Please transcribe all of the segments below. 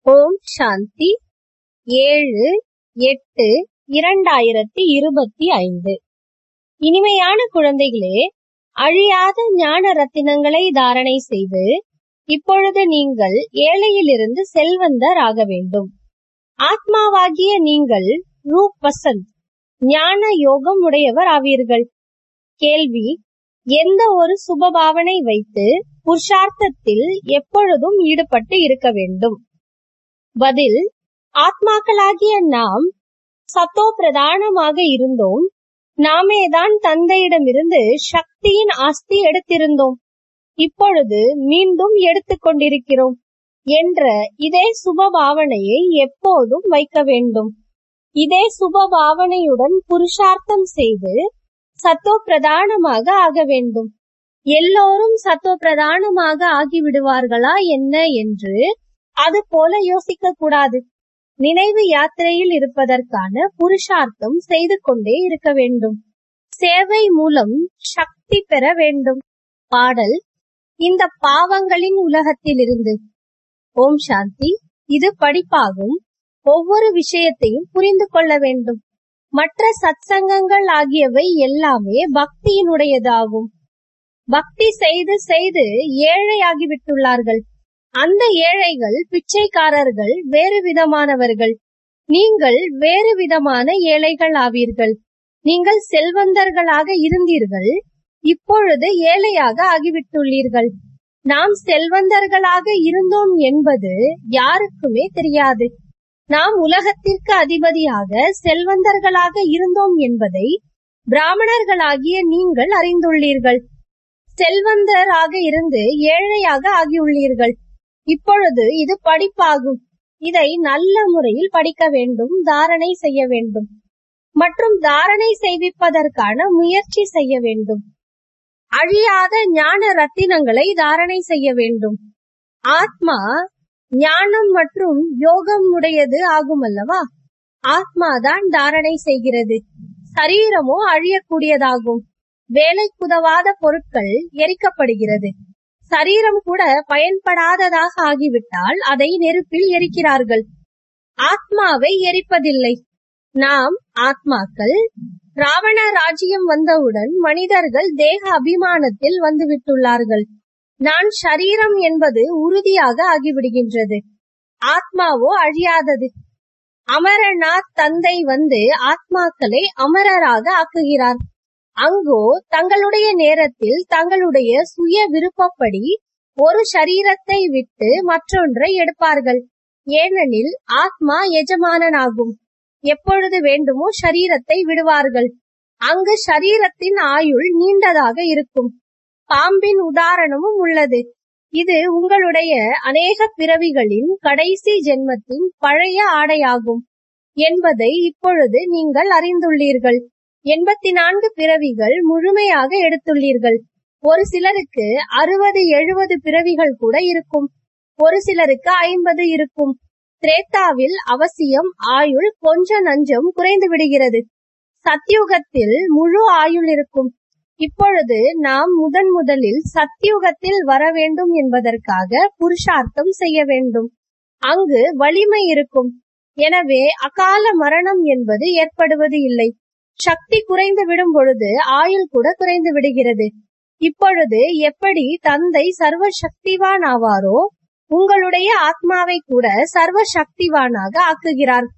ஓம் சாந்தி ஏழு எட்டு இரண்டாயிரத்தி இருபத்தி ஐந்து இனிமையான குழந்தைகளே அழியாத ஞான ரத்தினங்களை தாரணை செய்து இப்பொழுது நீங்கள் ஏழையிலிருந்து செல்வந்தர் ஆக வேண்டும் ஆத்மாவாகிய நீங்கள் ரூப் வசந்த் ஞான யோகம் உடையவர் ஆவீர்கள் கேள்வி எந்த ஒரு சுபபாவனை வைத்து புருஷார்த்தத்தில் எப்பொழுதும் ஈடுபட்டு இருக்க வேண்டும் பதில் ஆத்மாக்களாகிய நாம் சத்தோ பிரதானமாக இருந்தோம் நாமேதான் தந்தையிடமிருந்து சக்தியின் ஆஸ்தி எடுத்திருந்தோம் இப்பொழுது மீண்டும் எடுத்துக் கொண்டிருக்கிறோம் என்ற இதே சுப பாவனையை எப்போதும் வைக்க வேண்டும் இதே சுப பாவனையுடன் புருஷார்த்தம் செய்து சத்தோ பிரதானமாக ஆக வேண்டும் எல்லோரும் சத்தோ பிரதானமாக ஆகிவிடுவார்களா என்ன என்று அது போல யோசிக்க கூடாது நினைவு யாத்திரையில் இருப்பதற்கான புருஷார்த்தம் செய்து கொண்டே இருக்க வேண்டும் சேவை மூலம் சக்தி பெற வேண்டும் பாடல் இந்த பாவங்களின் உலகத்திலிருந்து ஓம் சாந்தி இது படிப்பாகும் ஒவ்வொரு விஷயத்தையும் புரிந்து கொள்ள வேண்டும் மற்ற சத்சங்கங்கள் ஆகியவை எல்லாமே பக்தியினுடையதாகும் பக்தி செய்து செய்து ஏழையாகிவிட்டுள்ளார்கள் அந்த ஏழைகள் பிச்சைக்காரர்கள் வேறு விதமானவர்கள் நீங்கள் வேறு விதமான ஏழைகள் ஆவீர்கள் நீங்கள் செல்வந்தர்களாக இருந்தீர்கள் இப்பொழுது ஏழையாக ஆகிவிட்டுள்ளீர்கள் நாம் செல்வந்தர்களாக இருந்தோம் என்பது யாருக்குமே தெரியாது நாம் உலகத்திற்கு அதிபதியாக செல்வந்தர்களாக இருந்தோம் என்பதை பிராமணர்களாகிய நீங்கள் அறிந்துள்ளீர்கள் செல்வந்தராக இருந்து ஏழையாக ஆகியுள்ளீர்கள் இப்பொழுது இது படிப்பாகும் இதை நல்ல முறையில் படிக்க வேண்டும் தாரணை செய்ய வேண்டும் மற்றும் தாரணை செய்விப்பதற்கான முயற்சி செய்ய வேண்டும் அழியாத ஞான ரத்தினங்களை தாரணை செய்ய வேண்டும் ஆத்மா ஞானம் மற்றும் யோகம் உடையது ஆகும் அல்லவா ஆத்மாதான் தாரணை செய்கிறது சரீரமோ அழியக்கூடியதாகும் வேலைக்குதவாத பொருட்கள் எரிக்கப்படுகிறது சரீரம் கூட பயன்படாததாக ஆகிவிட்டால் அதை நெருப்பில் எரிக்கிறார்கள் ஆத்மாவை எரிப்பதில்லை நாம் ஆத்மாக்கள் ராவண ராஜ்யம் வந்தவுடன் மனிதர்கள் தேக அபிமானத்தில் வந்துவிட்டுள்ளார்கள் நான் ஷரீரம் என்பது உறுதியாக ஆகிவிடுகின்றது ஆத்மாவோ அழியாதது அமரநாத் தந்தை வந்து ஆத்மாக்களை அமரராக ஆக்குகிறார் அங்கோ தங்களுடைய நேரத்தில் தங்களுடைய சுய விருப்பப்படி ஒரு சரீரத்தை விட்டு மற்றொன்றை எடுப்பார்கள் ஏனெனில் ஆத்மா எஜமானனாகும் எப்பொழுது வேண்டுமோ ஷரீரத்தை விடுவார்கள் அங்கு ஷரீரத்தின் ஆயுள் நீண்டதாக இருக்கும் பாம்பின் உதாரணமும் உள்ளது இது உங்களுடைய அநேக பிறவிகளின் கடைசி ஜென்மத்தின் பழைய ஆடையாகும் என்பதை இப்பொழுது நீங்கள் அறிந்துள்ளீர்கள் எண்பத்தி நான்கு பிறவிகள் முழுமையாக எடுத்துள்ளீர்கள் ஒரு சிலருக்கு அறுபது எழுபது பிறவிகள் கூட இருக்கும் ஒரு சிலருக்கு ஐம்பது இருக்கும் திரேத்தாவில் அவசியம் ஆயுள் கொஞ்ச நஞ்சம் குறைந்து விடுகிறது சத்யுகத்தில் முழு ஆயுள் இருக்கும் இப்பொழுது நாம் முதன் முதலில் சத்யுகத்தில் வர வேண்டும் என்பதற்காக புருஷார்த்தம் செய்ய வேண்டும் அங்கு வலிமை இருக்கும் எனவே அகால மரணம் என்பது ஏற்படுவது இல்லை சக்தி குறைந்து விடும் பொழுது ஆயுள் கூட குறைந்து விடுகிறது இப்பொழுது எப்படி தந்தை சர்வ சக்திவான் ஆவாரோ உங்களுடைய ஆத்மாவை கூட சர்வ சக்திவானாக ஆக்குகிறார்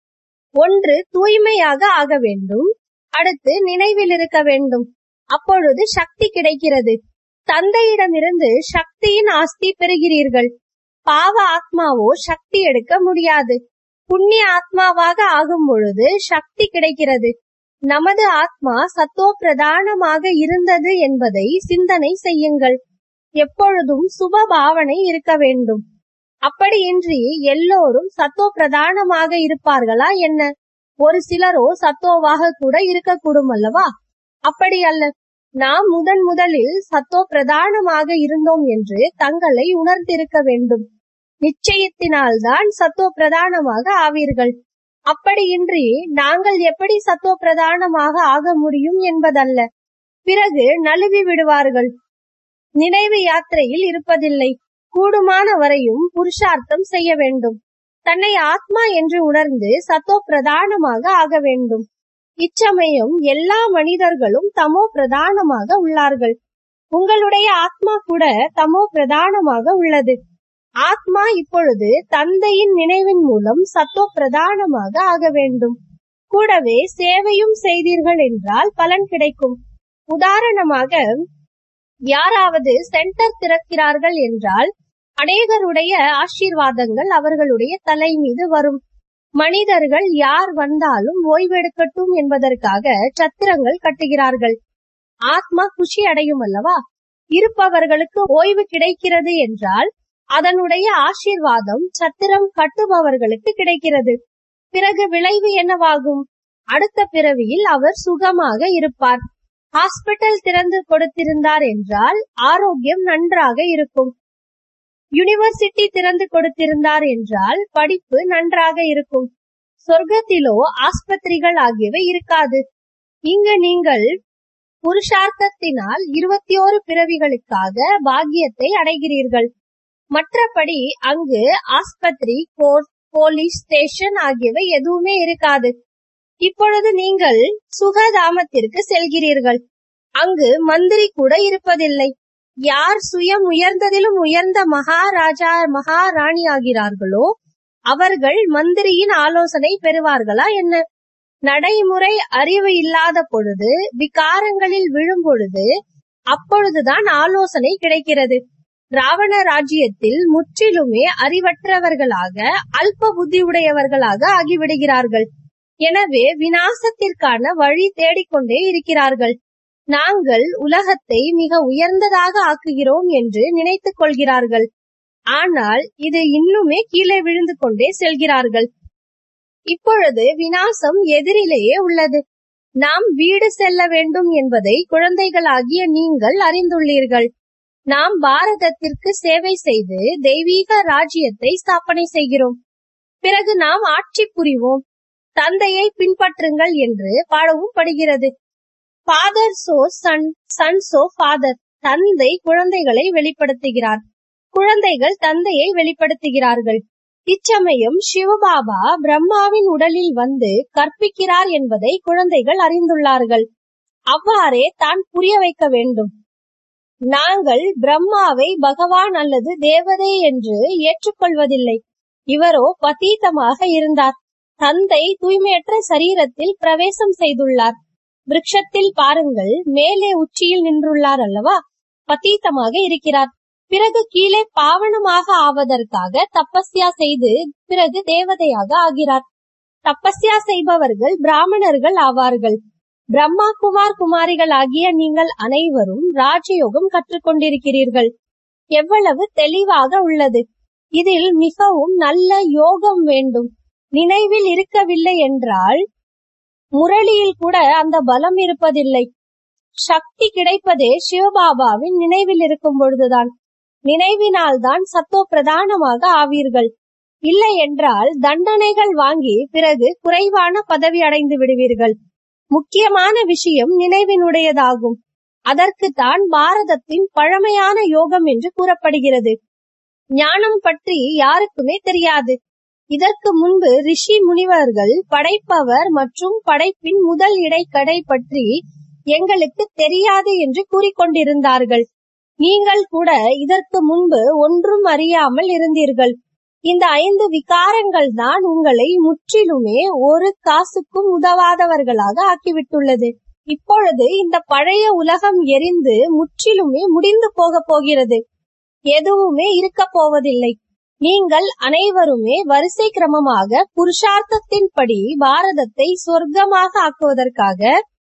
ஒன்று தூய்மையாக ஆக வேண்டும் அடுத்து நினைவில் இருக்க வேண்டும் அப்பொழுது சக்தி கிடைக்கிறது தந்தையிடமிருந்து சக்தியின் ஆஸ்தி பெறுகிறீர்கள் பாவ ஆத்மாவோ சக்தி எடுக்க முடியாது புண்ணிய ஆத்மாவாக ஆகும் பொழுது சக்தி கிடைக்கிறது நமது ஆத்மா சத்தோ பிரதானமாக இருந்தது என்பதை சிந்தனை செய்யுங்கள் எப்பொழுதும் சுப பாவனை இருக்க வேண்டும் அப்படியின்றி எல்லோரும் சத்தோ பிரதானமாக இருப்பார்களா என்ன ஒரு சிலரோ சத்தோவாக கூட இருக்கக்கூடும் அல்லவா அப்படி அல்ல நாம் முதன் முதலில் சத்தோ பிரதானமாக இருந்தோம் என்று தங்களை உணர்ந்திருக்க வேண்டும் நிச்சயத்தினால்தான் சத்தோ பிரதானமாக ஆவீர்கள் அப்படியின்றி நாங்கள் எப்படி சத்தோ பிரதானமாக ஆக முடியும் என்பதல்ல பிறகு நழுவி விடுவார்கள் நினைவு யாத்திரையில் இருப்பதில்லை கூடுமான வரையும் புருஷார்த்தம் செய்ய வேண்டும் தன்னை ஆத்மா என்று உணர்ந்து சத்தோ பிரதானமாக ஆக வேண்டும் இச்சமயம் எல்லா மனிதர்களும் தமோ பிரதானமாக உள்ளார்கள் உங்களுடைய ஆத்மா கூட தமோ பிரதானமாக உள்ளது ஆத்மா இப்பொழுது தந்தையின் நினைவின் மூலம் சத்தோ பிரதானமாக ஆக வேண்டும் கூடவே சேவையும் செய்தீர்கள் என்றால் பலன் கிடைக்கும் உதாரணமாக யாராவது சென்டர் திறக்கிறார்கள் என்றால் அநேகருடைய ஆசீர்வாதங்கள் அவர்களுடைய தலை மீது வரும் மனிதர்கள் யார் வந்தாலும் ஓய்வெடுக்கட்டும் என்பதற்காக சத்திரங்கள் கட்டுகிறார்கள் ஆத்மா குஷி அடையும் அல்லவா இருப்பவர்களுக்கு ஓய்வு கிடைக்கிறது என்றால் அதனுடைய ஆசீர்வாதம் சத்திரம் கட்டுபவர்களுக்கு கிடைக்கிறது பிறகு விளைவு என்னவாகும் அடுத்த பிறவியில் அவர் சுகமாக இருப்பார் ஹாஸ்பிட்டல் திறந்து கொடுத்திருந்தார் என்றால் ஆரோக்கியம் நன்றாக இருக்கும் யூனிவர்சிட்டி திறந்து கொடுத்திருந்தார் என்றால் படிப்பு நன்றாக இருக்கும் சொர்க்கத்திலோ ஆஸ்பத்திரிகள் ஆகியவை இருக்காது இங்கு நீங்கள் புருஷார்த்தத்தினால் இருபத்தி ஓரு பிறவிகளுக்காக பாக்கியத்தை அடைகிறீர்கள் மற்றபடி அங்கு ஆஸ்பத்திரி கோர்ட் போலீஸ் ஸ்டேஷன் ஆகியவை எதுவுமே இருக்காது இப்பொழுது நீங்கள் சுகதாமத்திற்கு செல்கிறீர்கள் அங்கு மந்திரி கூட இருப்பதில்லை யார் சுயம் உயர்ந்ததிலும் உயர்ந்த மகாராஜா மகாராணி ஆகிறார்களோ அவர்கள் மந்திரியின் ஆலோசனை பெறுவார்களா என்ன நடைமுறை அறிவு இல்லாத பொழுது விகாரங்களில் விழும் பொழுது அப்பொழுதுதான் ஆலோசனை கிடைக்கிறது ராவண ராஜ்யத்தில் முற்றிலுமே அறிவற்றவர்களாக அல்ப புத்தி உடையவர்களாக ஆகிவிடுகிறார்கள் எனவே வினாசத்திற்கான வழி தேடிக்கொண்டே இருக்கிறார்கள் நாங்கள் உலகத்தை மிக உயர்ந்ததாக ஆக்குகிறோம் என்று நினைத்துக் கொள்கிறார்கள் ஆனால் இது இன்னுமே கீழே விழுந்து கொண்டே செல்கிறார்கள் இப்பொழுது வினாசம் எதிரிலேயே உள்ளது நாம் வீடு செல்ல வேண்டும் என்பதை குழந்தைகளாகிய நீங்கள் அறிந்துள்ளீர்கள் நாம் பாரதத்திற்கு சேவை செய்து தெய்வீக ராஜ்யத்தை ஸ்தாபனை செய்கிறோம் பிறகு நாம் ஆட்சி புரிவோம் தந்தையை பின்பற்றுங்கள் என்று பாடவும் படுகிறது father so son son so father தந்தை குழந்தைகளை வெளிப்படுத்துகிறார் குழந்தைகள் தந்தையை வெளிப்படுத்துகிறார்கள் இச்சமயம் சிவபாபா பிரம்மாவின் உடலில் வந்து கற்பிக்கிறார் என்பதை குழந்தைகள் அறிந்துள்ளார்கள் அவ்வாறே தான் புரிய வைக்க வேண்டும் நாங்கள் பிரம்மாவை பகவான் அல்லது தேவதை என்று ஏற்றுக்கொள்வதில்லை இவரோ பதீதமாக இருந்தார் தந்தை தூய்மையற்ற சரீரத்தில் பிரவேசம் செய்துள்ளார் விருட்சத்தில் பாருங்கள் மேலே உச்சியில் நின்றுள்ளார் அல்லவா பதீதமாக இருக்கிறார் பிறகு கீழே பாவனமாக ஆவதற்காக தப்பஸ்யா செய்து பிறகு தேவதையாக ஆகிறார் தப்பஸ்யா செய்பவர்கள் பிராமணர்கள் ஆவார்கள் பிரம்மா குமார் குமாரிகள் ஆகிய நீங்கள் அனைவரும் ராஜயோகம் கற்றுக்கொண்டிருக்கிறீர்கள் எவ்வளவு தெளிவாக உள்ளது இதில் மிகவும் நல்ல யோகம் வேண்டும் நினைவில் இருக்கவில்லை என்றால் முரளியில் கூட அந்த பலம் இருப்பதில்லை சக்தி கிடைப்பதே சிவபாபாவின் நினைவில் இருக்கும் பொழுதுதான் நினைவினால் தான் சத்தோ பிரதானமாக ஆவீர்கள் இல்லை என்றால் தண்டனைகள் வாங்கி பிறகு குறைவான பதவி அடைந்து விடுவீர்கள் முக்கியமான விஷயம் நினைவினுடையதாகும் அதற்கு தான் பாரதத்தின் பழமையான யோகம் என்று கூறப்படுகிறது ஞானம் பற்றி யாருக்குமே தெரியாது இதற்கு முன்பு ரிஷி முனிவர்கள் படைப்பவர் மற்றும் படைப்பின் முதல் இடைக்கடை பற்றி எங்களுக்கு தெரியாது என்று கூறிக்கொண்டிருந்தார்கள் நீங்கள் கூட இதற்கு முன்பு ஒன்றும் அறியாமல் இருந்தீர்கள் இந்த ஐந்து விகாரங்கள் தான் உங்களை முற்றிலுமே ஒரு காசுக்கும் உதவாதவர்களாக ஆக்கிவிட்டுள்ளது இப்பொழுது இந்த பழைய உலகம் எரிந்து முற்றிலுமே முடிந்து போக போகிறது எதுவுமே இருக்க போவதில்லை நீங்கள் அனைவருமே வரிசை கிரமமாக புருஷார்த்தத்தின்படி பாரதத்தை சொர்க்கமாக ஆக்குவதற்காக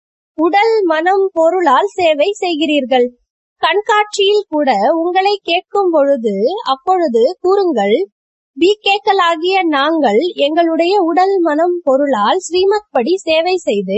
உடல் மனம் பொருளால் சேவை செய்கிறீர்கள் கண்காட்சியில் கூட உங்களை கேட்கும் பொழுது அப்பொழுது கூறுங்கள் பிகேக்களாகிய நாங்கள் எங்களுடைய உடல் மனம் பொருளால் ஸ்ரீமத் படி சேவை செய்து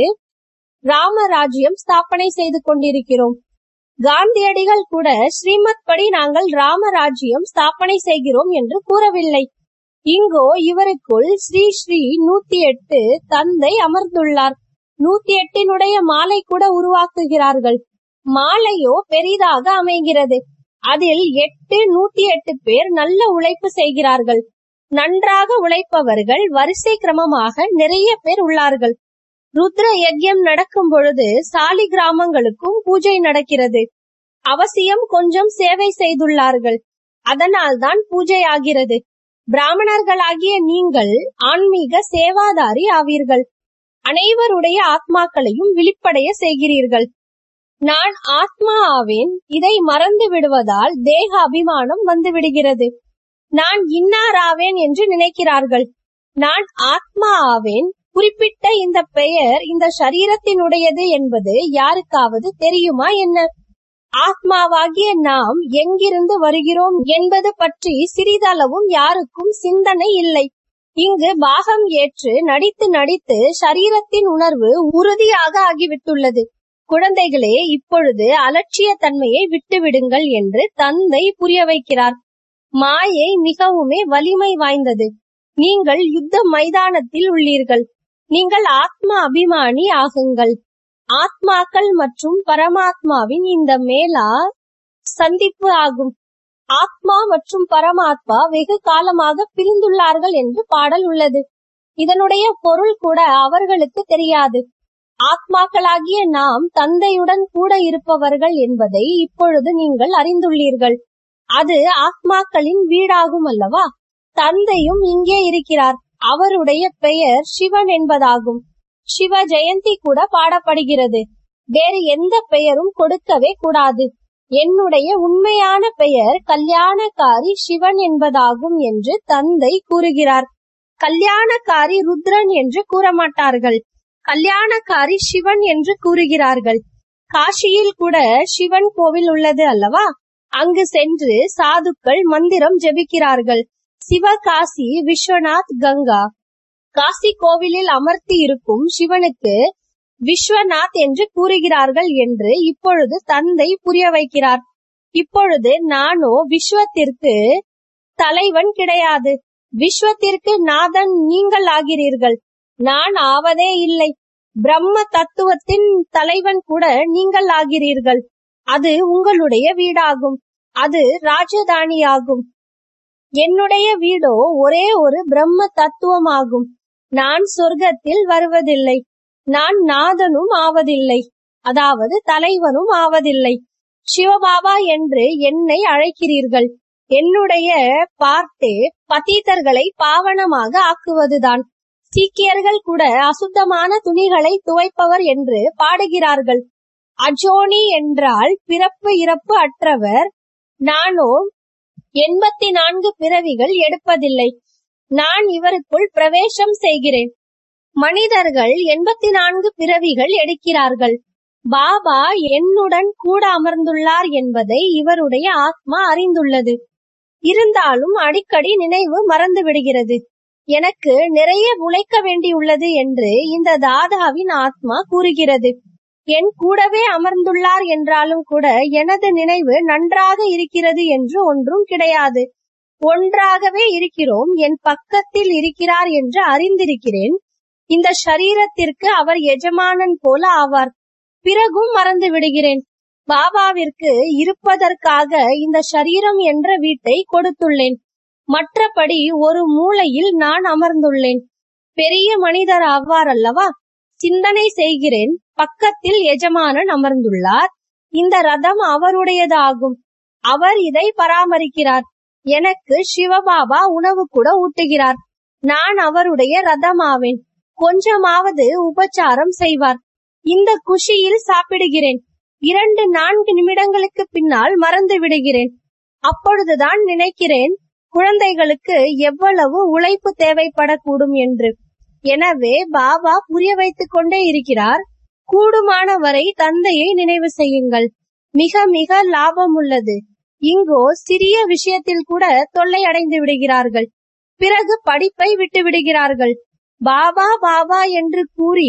ராமராஜ்யம் ஸ்தாபனை செய்து கொண்டிருக்கிறோம் காந்தியடிகள் கூட ஸ்ரீமத் படி நாங்கள் ராமராஜ்யம் ஸ்தாபனை செய்கிறோம் என்று கூறவில்லை இங்கோ இவருக்குள் ஸ்ரீ ஸ்ரீ நூத்தி எட்டு தந்தை அமர்ந்துள்ளார் நூத்தி எட்டினுடைய மாலை கூட உருவாக்குகிறார்கள் மாலையோ பெரிதாக அமைகிறது அதில் எட்டு நூத்தி எட்டு பேர் நல்ல உழைப்பு செய்கிறார்கள் நன்றாக உழைப்பவர்கள் வரிசை கிரமமாக நிறைய பேர் உள்ளார்கள் ருத்ர யஜ்யம் நடக்கும் பொழுது சாலி கிராமங்களுக்கும் பூஜை நடக்கிறது அவசியம் கொஞ்சம் சேவை செய்துள்ளார்கள் அதனால்தான் பூஜை ஆகிறது பிராமணர்களாகிய நீங்கள் ஆன்மீக சேவாதாரி ஆவீர்கள் அனைவருடைய ஆத்மாக்களையும் விழிப்படைய செய்கிறீர்கள் நான் ஆத்மா ஆவேன் இதை மறந்து விடுவதால் தேக அபிமானம் வந்து விடுகிறது நான் இன்னார் ஆவேன் என்று நினைக்கிறார்கள் நான் ஆத்மா ஆவேன் குறிப்பிட்ட இந்த பெயர் இந்த சரீரத்தினுடையது என்பது யாருக்காவது தெரியுமா என்ன ஆத்மாவாகிய நாம் எங்கிருந்து வருகிறோம் என்பது பற்றி சிறிதளவும் யாருக்கும் சிந்தனை இல்லை இங்கு பாகம் ஏற்று நடித்து நடித்து சரீரத்தின் உணர்வு உறுதியாக ஆகிவிட்டுள்ளது குழந்தைகளே இப்பொழுது அலட்சிய தன்மையை விட்டுவிடுங்கள் என்று தந்தை புரிய வைக்கிறார் மாயை மிகவுமே வலிமை வாய்ந்தது நீங்கள் யுத்த மைதானத்தில் உள்ளீர்கள் நீங்கள் ஆத்மா அபிமானி ஆகுங்கள் ஆத்மாக்கள் மற்றும் பரமாத்மாவின் இந்த மேலா சந்திப்பு ஆகும் ஆத்மா மற்றும் பரமாத்மா வெகு காலமாக பிரிந்துள்ளார்கள் என்று பாடல் உள்ளது இதனுடைய பொருள் கூட அவர்களுக்கு தெரியாது ஆத்மாக்களாகிய நாம் தந்தையுடன் கூட இருப்பவர்கள் என்பதை இப்பொழுது நீங்கள் அறிந்துள்ளீர்கள் அது ஆத்மாக்களின் வீடாகும் அல்லவா தந்தையும் இங்கே இருக்கிறார் அவருடைய பெயர் சிவன் என்பதாகும் சிவ ஜெயந்தி கூட பாடப்படுகிறது வேறு எந்த பெயரும் கொடுக்கவே கூடாது என்னுடைய உண்மையான பெயர் கல்யாணக்காரி சிவன் என்பதாகும் என்று தந்தை கூறுகிறார் கல்யாணக்காரி ருத்ரன் என்று கூற மாட்டார்கள் கல்யாணக்காரி சிவன் என்று கூறுகிறார்கள் காசியில் கூட சிவன் கோவில் உள்ளது அல்லவா அங்கு சென்று சாதுக்கள் மந்திரம் ஜெபிக்கிறார்கள் சிவகாசி விஸ்வநாத் கங்கா காசி கோவிலில் அமர்த்தி இருக்கும் சிவனுக்கு விஸ்வநாத் என்று கூறுகிறார்கள் என்று இப்பொழுது தந்தை புரிய வைக்கிறார் இப்பொழுது நானோ விஸ்வத்திற்கு தலைவன் கிடையாது விஸ்வத்திற்கு நாதன் நீங்கள் ஆகிறீர்கள் நான் ஆவதே இல்லை பிரம்ம தத்துவத்தின் தலைவன் கூட நீங்கள் ஆகிறீர்கள் அது உங்களுடைய வீடாகும் அது ராஜதானியாகும் என்னுடைய வீடோ ஒரே ஒரு பிரம்ம தத்துவமாகும் நான் சொர்க்கத்தில் வருவதில்லை நான் நாதனும் ஆவதில்லை அதாவது தலைவனும் ஆவதில்லை சிவபாபா என்று என்னை அழைக்கிறீர்கள் என்னுடைய பார்த்தே பதீதர்களை பாவனமாக ஆக்குவதுதான் சீக்கியர்கள் கூட அசுத்தமான துணிகளை துவைப்பவர் என்று பாடுகிறார்கள் அஜோனி என்றால் பிறப்பு இறப்பு அற்றவர் நானோ எண்பத்தி நான்கு பிறவிகள் எடுப்பதில்லை நான் இவருக்குள் பிரவேசம் செய்கிறேன் மனிதர்கள் எண்பத்தி நான்கு பிறவிகள் எடுக்கிறார்கள் பாபா என்னுடன் கூட அமர்ந்துள்ளார் என்பதை இவருடைய ஆத்மா அறிந்துள்ளது இருந்தாலும் அடிக்கடி நினைவு மறந்து விடுகிறது எனக்கு நிறைய உழைக்க வேண்டியுள்ளது என்று இந்த தாதாவின் ஆத்மா கூறுகிறது என் கூடவே அமர்ந்துள்ளார் என்றாலும் கூட எனது நினைவு நன்றாக இருக்கிறது என்று ஒன்றும் கிடையாது ஒன்றாகவே இருக்கிறோம் என் பக்கத்தில் இருக்கிறார் என்று அறிந்திருக்கிறேன் இந்த சரீரத்திற்கு அவர் எஜமானன் போல ஆவார் பிறகும் மறந்து விடுகிறேன் பாபாவிற்கு இருப்பதற்காக இந்த சரீரம் என்ற வீட்டை கொடுத்துள்ளேன் மற்றபடி ஒரு மூலையில் நான் அமர்ந்துள்ளேன் பெரிய மனிதர் ஆவார் அல்லவா சிந்தனை செய்கிறேன் பக்கத்தில் எஜமானன் அமர்ந்துள்ளார் இந்த ரதம் அவருடையதாகும் அவர் இதை பராமரிக்கிறார் எனக்கு சிவபாபா உணவு கூட ஊட்டுகிறார் நான் அவருடைய ரதமாவேன் கொஞ்சமாவது உபச்சாரம் செய்வார் இந்த குஷியில் சாப்பிடுகிறேன் இரண்டு நான்கு நிமிடங்களுக்கு பின்னால் மறந்து விடுகிறேன் அப்பொழுதுதான் நினைக்கிறேன் குழந்தைகளுக்கு எவ்வளவு உழைப்பு தேவைப்படக்கூடும் என்று எனவே பாபா புரிய வைத்துக் கொண்டே இருக்கிறார் கூடுமான வரை தந்தையை நினைவு செய்யுங்கள் மிக மிக லாபம் உள்ளது இங்கோ சிறிய விஷயத்தில் கூட தொல்லை அடைந்து விடுகிறார்கள் பிறகு படிப்பை விட்டு விடுகிறார்கள் பாபா பாபா என்று கூறி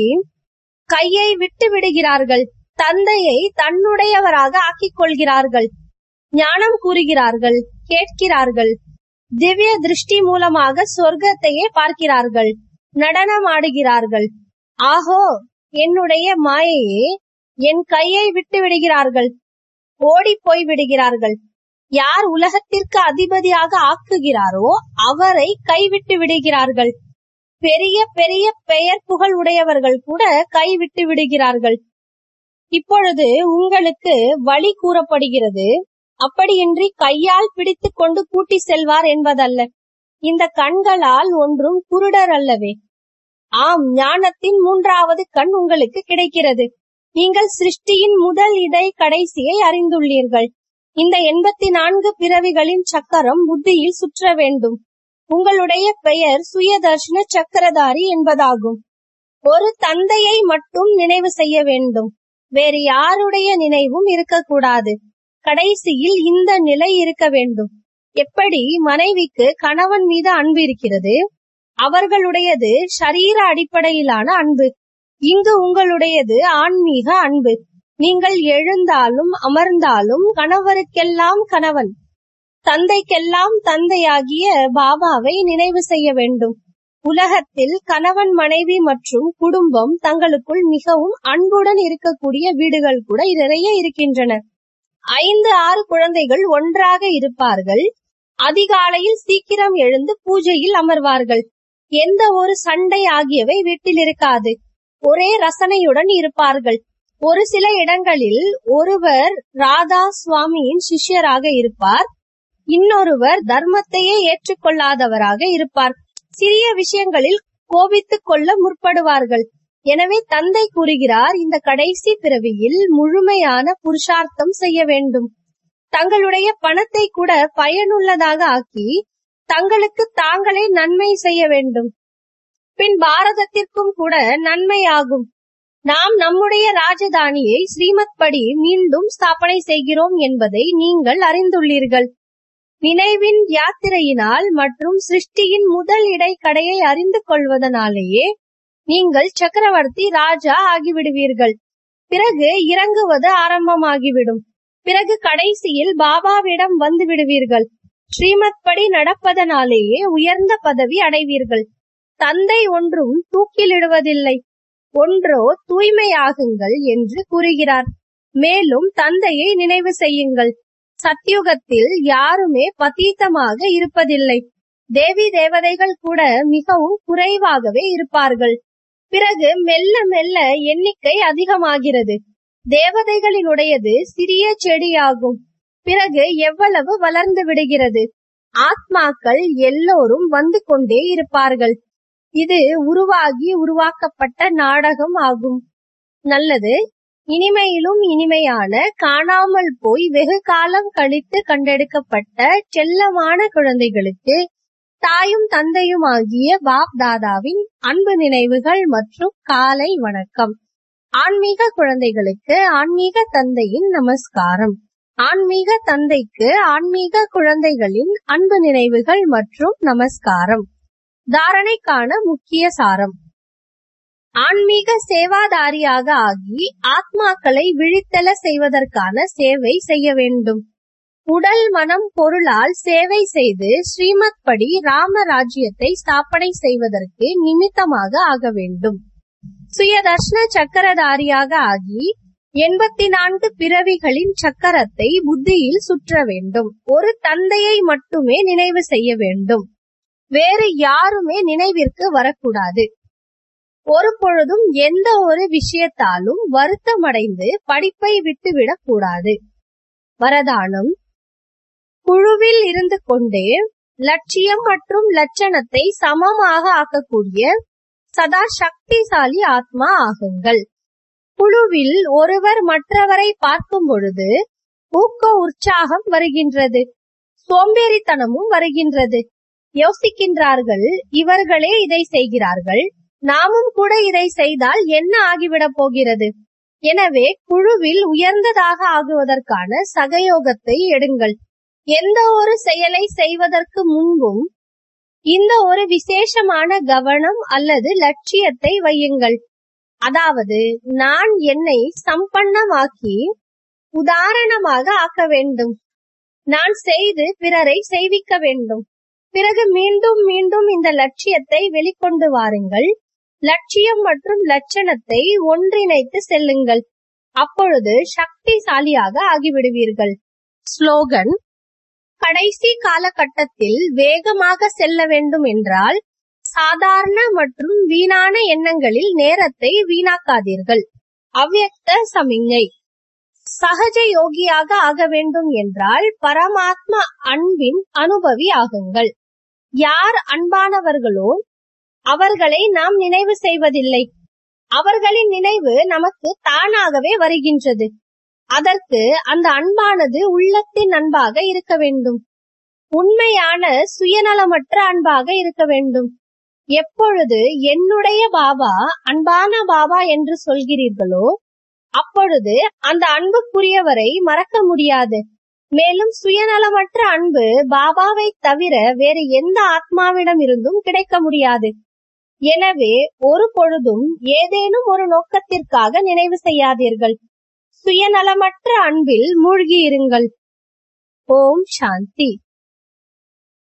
கையை விட்டு விடுகிறார்கள் தந்தையை தன்னுடையவராக ஆக்கிக் கொள்கிறார்கள் ஞானம் கூறுகிறார்கள் கேட்கிறார்கள் திவ்ய திருஷ்டி மூலமாக சொர்க்கத்தையே பார்க்கிறார்கள் நடனம் ஆடுகிறார்கள் ஆஹோ என்னுடைய மாயையே என் கையை விட்டு விடுகிறார்கள் ஓடி போய் விடுகிறார்கள் யார் உலகத்திற்கு அதிபதியாக ஆக்குகிறாரோ அவரை கைவிட்டு விடுகிறார்கள் பெரிய பெரிய பெயர் புகழ் உடையவர்கள் கூட கைவிட்டு விடுகிறார்கள் இப்பொழுது உங்களுக்கு வழி கூறப்படுகிறது அப்படியின்றி கையால் பிடித்து கொண்டு கூட்டி செல்வார் என்பதல்ல இந்த கண்களால் ஒன்றும் குருடர் அல்லவே ஆம் ஞானத்தின் மூன்றாவது கண் உங்களுக்கு கிடைக்கிறது நீங்கள் சிருஷ்டியின் முதல் இடை கடைசியை அறிந்துள்ளீர்கள் இந்த எண்பத்தி நான்கு பிறவிகளின் சக்கரம் புத்தியில் சுற்ற வேண்டும் உங்களுடைய பெயர் சுயதர்ஷன சக்கரதாரி என்பதாகும் ஒரு தந்தையை மட்டும் நினைவு செய்ய வேண்டும் வேறு யாருடைய நினைவும் இருக்கக்கூடாது கடைசியில் இந்த நிலை இருக்க வேண்டும் எப்படி மனைவிக்கு கணவன் மீது அன்பு இருக்கிறது அவர்களுடையது சரீர அடிப்படையிலான அன்பு இங்கு உங்களுடையது ஆன்மீக அன்பு நீங்கள் எழுந்தாலும் அமர்ந்தாலும் கணவருக்கெல்லாம் கணவன் தந்தைக்கெல்லாம் தந்தையாகிய பாபாவை நினைவு செய்ய வேண்டும் உலகத்தில் கணவன் மனைவி மற்றும் குடும்பம் தங்களுக்குள் மிகவும் அன்புடன் இருக்கக்கூடிய வீடுகள் கூட நிறைய இருக்கின்றன ஐந்து ஆறு குழந்தைகள் ஒன்றாக இருப்பார்கள் அதிகாலையில் சீக்கிரம் எழுந்து பூஜையில் அமர்வார்கள் எந்த ஒரு சண்டை ஆகியவை வீட்டில் இருக்காது ஒரே ரசனையுடன் இருப்பார்கள் ஒரு சில இடங்களில் ஒருவர் ராதா சுவாமியின் சிஷ்யராக இருப்பார் இன்னொருவர் தர்மத்தையே ஏற்றுக்கொள்ளாதவராக இருப்பார் சிறிய விஷயங்களில் கோபித்துக் கொள்ள முற்படுவார்கள் எனவே தந்தை கூறுகிறார் இந்த கடைசி பிறவியில் முழுமையான புருஷார்த்தம் செய்ய வேண்டும் தங்களுடைய பணத்தை கூட பயனுள்ளதாக ஆக்கி தங்களுக்கு தாங்களே நன்மை செய்ய வேண்டும் பின் பாரதத்திற்கும் கூட நன்மையாகும் நாம் நம்முடைய ராஜதானியை ஸ்ரீமத் படி மீண்டும் ஸ்தாபனை செய்கிறோம் என்பதை நீங்கள் அறிந்துள்ளீர்கள் நினைவின் யாத்திரையினால் மற்றும் சிருஷ்டியின் முதல் இடைக்கடையை அறிந்து கொள்வதனாலேயே நீங்கள் சக்கரவர்த்தி ராஜா ஆகிவிடுவீர்கள் பிறகு இறங்குவது ஆரம்பமாகிவிடும் பிறகு கடைசியில் பாபாவிடம் வந்து விடுவீர்கள் ஸ்ரீமத் படி நடப்பதனாலேயே உயர்ந்த பதவி அடைவீர்கள் தந்தை ஒன்றும் தூக்கிலிடுவதில்லை ஒன்றோ தூய்மையாகுங்கள் என்று கூறுகிறார் மேலும் தந்தையை நினைவு செய்யுங்கள் சத்யுகத்தில் யாருமே பதீத்தமாக இருப்பதில்லை தேவி தேவதைகள் கூட மிகவும் குறைவாகவே இருப்பார்கள் பிறகு மெல்ல மெல்ல எண்ணிக்கை அதிகமாகிறது தேவதைகளினுடையது சிறிய செடியாகும் பிறகு எவ்வளவு வளர்ந்து விடுகிறது ஆத்மாக்கள் எல்லோரும் வந்து கொண்டே இருப்பார்கள் இது உருவாகி உருவாக்கப்பட்ட நாடகம் ஆகும் நல்லது இனிமையிலும் இனிமையான காணாமல் போய் வெகு காலம் கழித்து கண்டெடுக்கப்பட்ட செல்லமான குழந்தைகளுக்கு தாயும் தந்தையும் ஆகிய பாப் தாதாவின் அன்பு நினைவுகள் மற்றும் காலை வணக்கம் ஆன்மீக குழந்தைகளுக்கு ஆன்மீக தந்தையின் நமஸ்காரம் ஆன்மீக தந்தைக்கு ஆன்மீக குழந்தைகளின் அன்பு நினைவுகள் மற்றும் நமஸ்காரம் தாரணைக்கான முக்கிய சாரம் ஆன்மீக சேவாதாரியாக ஆகி ஆத்மாக்களை விழித்தல செய்வதற்கான சேவை செய்ய வேண்டும் உடல் மனம் பொருளால் சேவை செய்து ஸ்ரீமத் படி ராம ராஜ்யத்தை ஸ்தாபனை செய்வதற்கு நிமித்தமாக ஆக வேண்டும் சுயதர்ஷன சக்கரதாரியாக ஆகி எண்பத்தி நான்கு பிறவிகளின் சக்கரத்தை புத்தியில் சுற்ற வேண்டும் ஒரு தந்தையை மட்டுமே நினைவு செய்ய வேண்டும் வேறு யாருமே நினைவிற்கு வரக்கூடாது ஒரு பொழுதும் எந்த ஒரு விஷயத்தாலும் வருத்தமடைந்து படிப்பை விட்டுவிடக் கூடாது வரதானம் குழுவில் இருந்து கொண்டே லட்சியம் மற்றும் லட்சணத்தை சமமாக ஆக்கக்கூடிய சதா சக்திசாலி ஆத்மா ஆகுங்கள் குழுவில் ஒருவர் மற்றவரை பார்க்கும் பொழுது ஊக்க உற்சாகம் வருகின்றது சோம்பேறித்தனமும் வருகின்றது யோசிக்கின்றார்கள் இவர்களே இதை செய்கிறார்கள் நாமும் கூட இதை செய்தால் என்ன ஆகிவிடப் போகிறது எனவே குழுவில் உயர்ந்ததாக ஆகுவதற்கான சகயோகத்தை எடுங்கள் எந்த ஒரு செயலை செய்வதற்கு முன்பும் இந்த ஒரு விசேஷமான கவனம் அல்லது லட்சியத்தை வையுங்கள் அதாவது நான் என்னை சம்பன்னமாக்கி உதாரணமாக ஆக்க வேண்டும் நான் செய்து பிறரை செய்விக்க வேண்டும் பிறகு மீண்டும் மீண்டும் இந்த லட்சியத்தை வெளிக்கொண்டு வாருங்கள் லட்சியம் மற்றும் லட்சணத்தை ஒன்றிணைத்து செல்லுங்கள் அப்பொழுது சக்திசாலியாக ஆகிவிடுவீர்கள் ஸ்லோகன் கடைசி காலகட்டத்தில் வேகமாக செல்ல வேண்டும் என்றால் சாதாரண மற்றும் வீணான எண்ணங்களில் நேரத்தை வீணாக்காதீர்கள் அவ்யக்த சமிஞ்ஞை சகஜ யோகியாக ஆக வேண்டும் என்றால் பரமாத்மா அன்பின் அனுபவி ஆகுங்கள் யார் அன்பானவர்களோ அவர்களை நாம் நினைவு செய்வதில்லை அவர்களின் நினைவு நமக்கு தானாகவே வருகின்றது அதற்கு அந்த அன்பானது உள்ளத்தின் அன்பாக இருக்க வேண்டும் உண்மையான சுயநலமற்ற அன்பாக இருக்க வேண்டும் எப்பொழுது என்னுடைய பாபா அன்பான பாபா என்று சொல்கிறீர்களோ அப்பொழுது அந்த அன்புக்குரியவரை மறக்க முடியாது மேலும் சுயநலமற்ற அன்பு பாபாவை தவிர வேறு எந்த ஆத்மாவிடம் இருந்தும் கிடைக்க முடியாது எனவே ஒரு பொழுதும் ஏதேனும் ஒரு நோக்கத்திற்காக நினைவு செய்யாதீர்கள் சுயநலமற்ற அன்பில் மூழ்கி இருங்கள் ஓம் சாந்தி